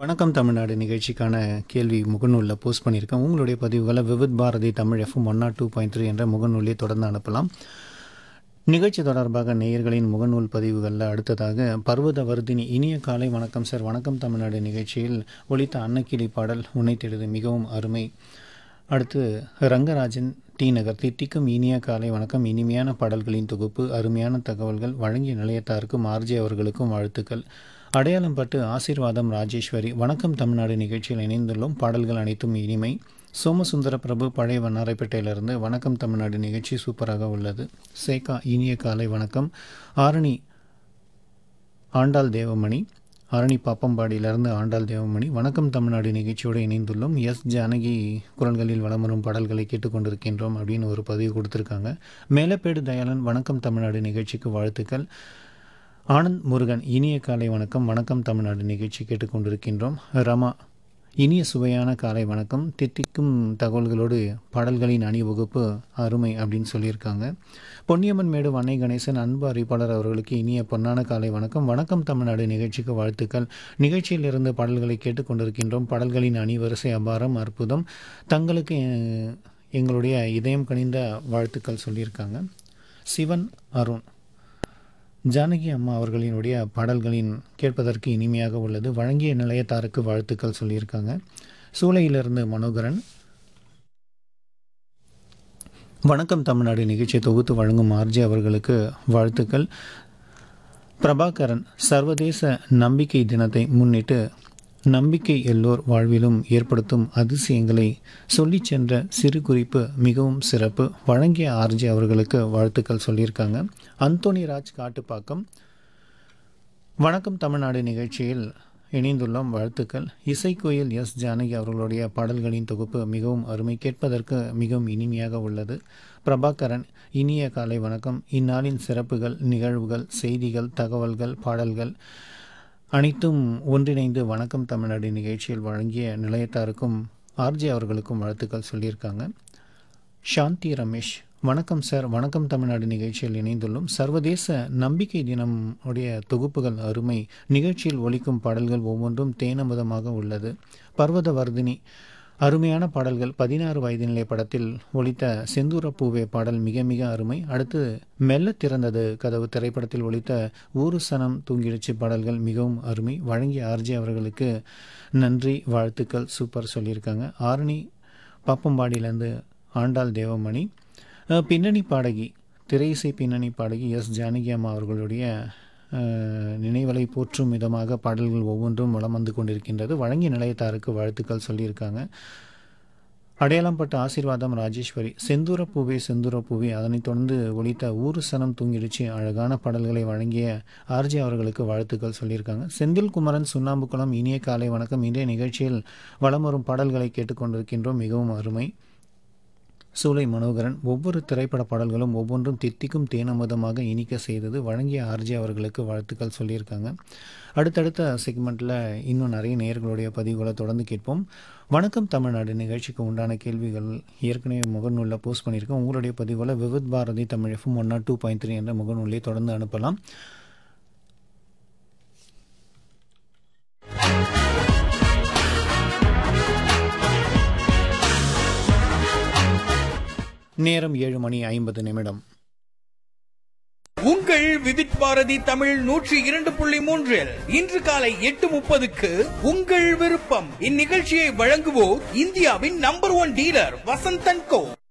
வணக்கம் தமிழ்நாடு நிகழ்ச்சிக்கான கேள்வி முகநூலில் போஸ்ட் பண்ணியிருக்கேன் உங்களுடைய பதிவுகளை Vividh Bharati Tamil FM one nought two point three என்ற முகநூலில் தொடர்ந்து அனுப்பலாம் நிகழ்ச்சி தொடர்பாக நேயர்களின் முகநூல் பதிவுகளில் அடுத்ததாக பர்வத வர்தினி இனிய காலை வணக்கம் சார் வணக்கம் தமிழ்நாடு நிகழ்ச்சியில் ஒலித்த அன்னக்கிளி பாடல் உன்னைத்தெடுது மிகவும் அருமை அடுத்து ரங்கராஜன் டி நகர் தித்திக்கும் இனிய காலை வணக்கம் இனிமையான பாடல்களின் தொகுப்பு அருமையான தகவல்கள் வழங்கிய நிலையத்தாருக்கும் ஆர்ஜே அவர்களுக்கும் வாழ்த்துக்கள் அடையாளம் பட்டு ஆசீர்வாதம் ராஜேஸ்வரி வணக்கம் தமிழ்நாடு நிகழ்ச்சியில் இணைந்துள்ளோம் பாடல்கள் அனைத்தும் இனிமை சோமசுந்தர பிரபு பழைய வண்ணாரைப்பேட்டையிலிருந்து வணக்கம் தமிழ்நாடு நிகழ்ச்சி சூப்பராக உள்ளது சேகா இனிய காலை வணக்கம் ஆரணி ஆண்டாள் தேவமணி ஆரணி பாப்பம்பாடியிலிருந்து ஆண்டாள் தேவமணி வணக்கம் தமிழ்நாடு நிகழ்ச்சியோடு இணைந்துள்ளோம் எஸ் ஜானகி குரல்களில் வலம் வரும் பாடல்களை கேட்டுக்கொண்டிருக்கின்றோம் அப்படின்னு ஒரு பதிவு கொடுத்துருக்காங்க மேலப்பேடு தயாளன் வணக்கம் தமிழ்நாடு நிகழ்ச்சிக்கு வாழ்த்துக்கள் ஆனந்த் முருகன் இனிய காலை வணக்கம் வணக்கம் தமிழ்நாடு நிகழ்ச்சி கேட்டுக்கொண்டிருக்கின்றோம் ரமா இனிய சுவையான காலை வணக்கம் தித்திக்கும் தகவல்களோடு பாடல்களின் அணிவகுப்பு அருமை அப்படின்னு சொல்லியிருக்காங்க பொன்னியம்மன் மேடு வன்னை கணேசன் அன்பு அறிவிப்பாளர் அவர்களுக்கு இனிய பொன்னான காலை வணக்கம் வணக்கம் தமிழ்நாடு நிகழ்ச்சிக்கு வாழ்த்துக்கள் நிகழ்ச்சியில் இருந்து பாடல்களை கேட்டுக்கொண்டிருக்கின்றோம் பாடல்களின் அணிவரிசை அபாரம் அற்புதம் தங்களுக்கு அஹ், எங்களுடைய இதயம் கனிந்த வாழ்த்துக்கள் சொல்லியிருக்காங்க சிவன் அருண் ஜானகி அம்மா அவர்களினுடைய பாடல்களின் கேட்பதற்கு இனிமையாக உள்ளது வழங்கிய நிலையத்தாருக்கு வாழ்த்துக்கள் சொல்லியிருக்காங்க சூளையிலிருந்து மனோகரன் வணக்கம் தமிழ்நாடு நிகழ்ச்சியை தொகுத்து வழங்கும் ஆர்ஜி அவர்களுக்கு வாழ்த்துக்கள் பிரபாகரன் சர்வதேச நம்பிக்கை தினத்தை முன்னிட்டு நம்பிக்கை எல்லோர் வாழ்விலும் ஏற்படுத்தும் அதிசயங்களை சொல்லிச் சென்ற சிறு குறிப்பு மிகவும் சிறப்பு வழங்கிய ஆர்ஜி அவர்களுக்கு வாழ்த்துக்கள் சொல்லியிருக்காங்க அந்தோனி ராஜ் காட்டுப்பாக்கம் வணக்கம் தமிழ்நாடு நிகழ்ச்சியில் இணைந்துள்ளோம் வாழ்த்துக்கள் இசைக்கோயில் எஸ் ஜானகி அவர்களுடைய பாடல்களின் தொகுப்பு மிகவும் அருமை கேட்பதற்கு மிகவும் இனிமையாக உள்ளது பிரபாகரன் இனிய காலை வணக்கம் இந்நாளின் சிறப்புகள் நிகழ்வுகள் செய்திகள் தகவல்கள் பாடல்கள் அனைத்தும் ஒன்றிணைந்து வணக்கம் தமிழ்நாடு நிகழ்ச்சியில் வழங்கிய நிலையத்தாருக்கும் ஆர்ஜே அவர்களுக்கும் வாழ்த்துக்கள் சொல்லியிருக்காங்க சாந்தி ரமேஷ் வணக்கம் சார் வணக்கம் தமிழ்நாடு நிகழ்ச்சியில் இணைந்துள்ளோம் சர்வதேச நம்பிக்கை தினம் உடைய தொகுப்புகள் அருமை நிகழ்ச்சியில் ஒலிக்கும் பாடல்கள் ஒவ்வொன்றும் தேனமுதமாக உள்ளது பர்வத வர்தினி அருமையான பாடல்கள் பதினாறு வயது நிலை படத்தில் ஒலித்த செந்தூர பூவே பாடல் மிக மிக அருமை அடுத்து மெல்ல திறந்தது கதவு திரைப்படத்தில் ஒலித்த ஊரு சனம் தூங்கிடுச்சு பாடல்கள் மிகவும் அருமை வழங்கிய ஆர்ஜி அவர்களுக்கு நன்றி வாழ்த்துக்கள் சூப்பர் சொல்லியிருக்காங்க ஆரணி பாப்பம்பாடியிலேருந்து ஆண்டாள் தேவமணி அஹ், பின்னணி பாடகி திரையிசை பின்னணி பாடகி எஸ் ஜானகி அம்மா அவர்களுடைய அஹ், நினைவலை போற்றும் விதமாக பாடல்கள் ஒவ்வொன்றும் வலம் வந்து கொண்டிருக்கின்றது வழங்கிய நிலையத்தாருக்கு வாழ்த்துக்கள் சொல்லியிருக்காங்க அடையாளம்பட்ட ஆசீர்வாதம் ராஜேஸ்வரி செந்தூர பூவே செந்தூர பூவே அதனைத் தொடர்ந்து ஒலித்த ஊரு சனம் தூங்கிடுச்சு அழகான பாடல்களை வழங்கிய ஆர்ஜி அவர்களுக்கு வாழ்த்துக்கள் சொல்லியிருக்காங்க செந்தில் குமரன் சுண்ணாம்புக்குளம் இனிய காலை வணக்கம் இன்றைய நிகழ்ச்சியில் வலம் வரும் பாடல்களை கேட்டுக்கொண்டிருக்கின்றோம் மிகவும் அருமை சூலை மனோகரன் ஒவ்வொரு திரைப்பட பாடல்களும் ஒவ்வொன்றும் தித்திக்கும் தேனமுதமாக இனிக்க செய்தது வழங்கிய ஆர்ஜி அவர்களுக்கு வாழ்த்துக்கள் சொல்லியிருக்காங்க அடுத்தடுத்த செக்மெண்ட்டில் இன்னும் நிறைய நேயர்களுடைய பதிவுகளை தொடர்ந்து கேட்போம் வணக்கம் தமிழ்நாடு நிகழ்ச்சிக்கு உண்டான கேள்விகள் ஏற்கனவே முகநூலில் போஸ்ட் பண்ணியிருக்கோம் உங்களுடைய பதிவுகளை Vividh Bharati Tamil FM one nought two point three என்ற முகநூலை தொடர்ந்து அனுப்பலாம் நேரம் ஏழு மணி ஐம்பது நிமிடம் உங்கள் விதிட் பாரதி தமிழ் நூற்றி இரண்டு புள்ளி மூன்றில் இன்று காலை எட்டு முப்பதுக்கு உங்கள் விருப்பம் இந்நிகழ்ச்சியை வழங்குவோர் இந்தியாவின் நம்பர் ஒன் டீலர் வசந்தன் கோ